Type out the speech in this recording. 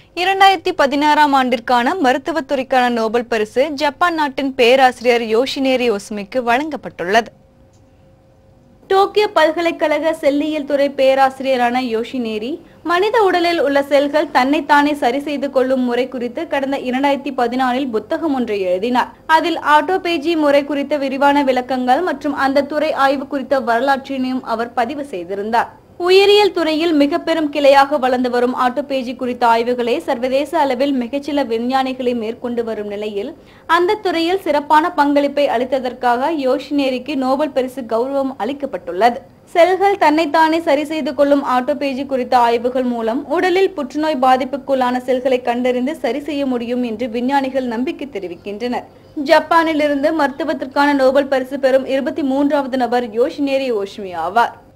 இரண்டாயிரத்தி பதினாறாம் ஆண்டிற்கான மருத்துவத்துறைக்கான நோபல் பரிசு ஜப்பான் நாட்டின் பேராசிரியர் யோஷினேரி ஒசுமிக்கு வழங்கப்பட்டுள்ளது டோக்கியோ பல்கலைக்கழக செல்லியல் துறை பேராசிரியரான யோஷினேரி மனித உடலில் உள்ள செல்கள் தன்னைத்தானே சரி செய்து கொள்ளும் முறை குறித்து கடந்த இரண்டாயிரத்தி பதினாலில் புத்தகம் ஒன்றை எழுதினார் அதில் ஆட்டோபேஜி முறை குறித்த விரிவான விளக்கங்கள் மற்றும் அந்த துறை ஆய்வு குறித்த வரலாற்றினையும் அவர் பதிவு செய்திருந்தார் உயிரியல் துறையில் மிக பெரும் கிளையாக வளர்ந்து வரும் ஆட்டோபேஜி குறித்த ஆய்வுகளை சர்வதேச அளவில் மிகச்சில விஞ்ஞானிகளை மேற்கொண்டு வரும் நிலையில் அந்த துறையில் சிறப்பான பங்களிப்பை அளித்ததற்காக யோஷினேரிக்கு நோபல் பரிசு கௌரவம் அளிக்கப்பட்டுள்ளது செல்கள் தன்னைத்தானே சரி செய்து கொள்ளும் ஆட்டோபேஜி குறித்த ஆய்வுகள் மூலம் உடலில் புற்றுநோய் பாதிப்புக்குள்ளான செல்களை கண்டறிந்து சரி செய்ய முடியும் என்று விஞ்ஞானிகள் நம்பிக்கை தெரிவிக்கின்றனர் ஜப்பானில் இருந்து மருத்துவத்திற்கான நோபல் பரிசு பெறும் இருபத்தி மூன்றாவது நபர் யோஷினேரி ஓஷ்மி ஆவார்